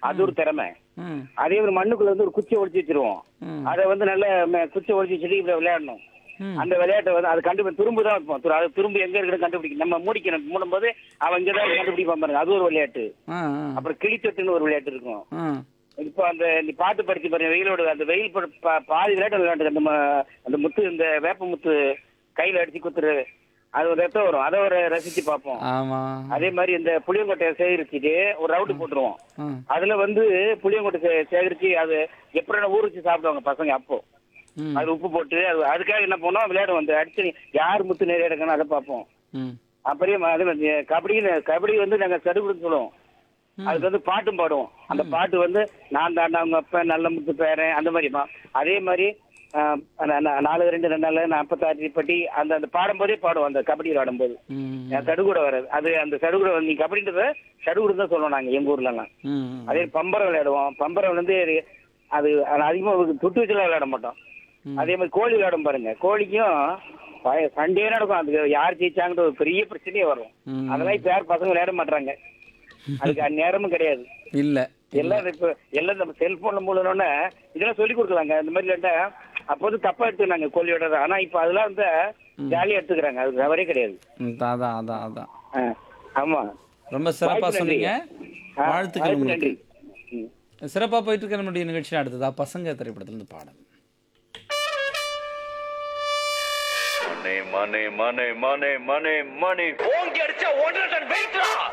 அது ஒரு திறமை ம் அதே ஒரு மண்ணுக்குள்ள வந்து ஒரு குச்சியை ஒடிச்சு வச்சிருவோம் ம் அதை வந்து நல்ல ம- குச்சியை ஒடிச்சு வச்சுட்டு இப்படி விளையாடணும் ம். அந்த விளையாட்டை வந்து அது கண்டுபிடி துரும்பு தான் வைப்போம் துரு- அது துரும்பு எங்க இருக்குன்னு கண்டுபிடிக்கணும் நம்ம மூடிக்கணும் மூடும்போது அவன் இங்க தான் கண்டுபிடிப்பான் பாருங்க அது ஒரு விளையாட்டு ஆ ஆ அப்புறம் கிளித்தொட்டுன்னு ஒரு விளையாட்டு இருக்கும் ஆ இப்போ அந்த நீ பாட்டு படிச்சு பாருங்க வெயிலோட அந்த வெயில் பட- பா- பாதி விளையாட்டு விளையாட்டு அந்த ம- அந்த முத்து இந்த வேப்ப முத்து கையில அடிச்சு குத்துரு அது ஒரு ரத்தம் வரும் அதை ஒரு ரசிச்சு பார்ப்போம் ஆமா அதே மாதிரி இந்த புளியங்கொட்டையை சேகரிச்சுட்டு ஒரு ரவுண்டு போட்டுருவோம் ஆ அதுல வந்து புளியங்கொட்டை சே- சேகரிச்சு அது எப்படி ஊற வச்சு சாப்பிடுவாங்க பசங்க அப்போ ம் அது உப்பு போட்டு அது அதுக்காக என்ன பண்ணோம் விளையாடுவோம் அந்த அடிச்சு யார் முத்து நிறைய எடுக்கணும் அதை பார்ப்போம் ம் அப்புறம் அதே மாதிரி கபடி கபடி வந்து நாங்க சடுகுடுன்னு சொல்லுவோம் அதுக்கு வந்து பாட்டும் பாடுவோம் அந்த பாட்டு வந்து நான் தாண்டா அவங்க அப்ப நல்ல முத்து பேரன் அந்த மாதிரிமா அதே மாதிரி ஆஹ், நா- நா- நாலு ரெண்டு ரெண்டு நாலு நாற்பத்தாறு பட்டி அந்த அந்த பாடும்போதே பாடுவோம் அந்த கபடி விளையாடும்போது ம் என் சடுகுட வராது அது அந்த சடுகுட வந்து நீ கபடின்றத சடுகுடு தான் சொல்லுவோம் நாங்க எங்க ஊர்லலாம் ம் அதே பம்பரம் விளையாடுவோம் பம்பரம் வந்து அது அது அதிகமா தொட்டு வச்சுலாம் விளையாட மாட்டோம் ம். அதே மாதிரி கோழி விளையாடும் பாருங்க கோழிக்கும் பய- சண்டையே நடக்கும் அதுக்கு யார் ஜெயிச்சாங்கன்ற ஒரு பெரிய பிரச்சனையே வரும் ம். அதெல்லாம் இப்ப யார் பசங்க விளையாட மாட்டாங்க அதுக்கு நேரமும் கிடையாது இல்ல எல்லாம் இப்ப எல்லாம் நம்ம செல்போன்ல மூலனோட இதெல்லாம் சொல்லி கொடுக்கலாங்க இந்த மாதிரி இல்லாட்டா அப்போ வந்து தப்பா எடுத்துனாங்க கோழியோட ஆனா இப்ப அதெல்லாம் வந்து ஜாலியா எடுத்துக்கிறாங்க அது தவறே கிடையாது ம், அதான் அதான் அதான் ஆ, ஆமா ரொம்ப சிறப்பா வாய்ப்பு நன்றி. சொன்னீங்க ஆ, வாழ்த்துக்கள் வாய்ப்பு உங்களுக்கு நன்றி ம். சிறப்பா போயிட்டு இருக்க நம்முடைய நிகழ்ச்சி அடுத்ததா பசங்க திரைப்படத்திலிருந்து பாடல் மணி மணி மணி மணி மணி மணி ஓங்கி அடிச்சா ஒன்றரை டன் வெயிட்ரா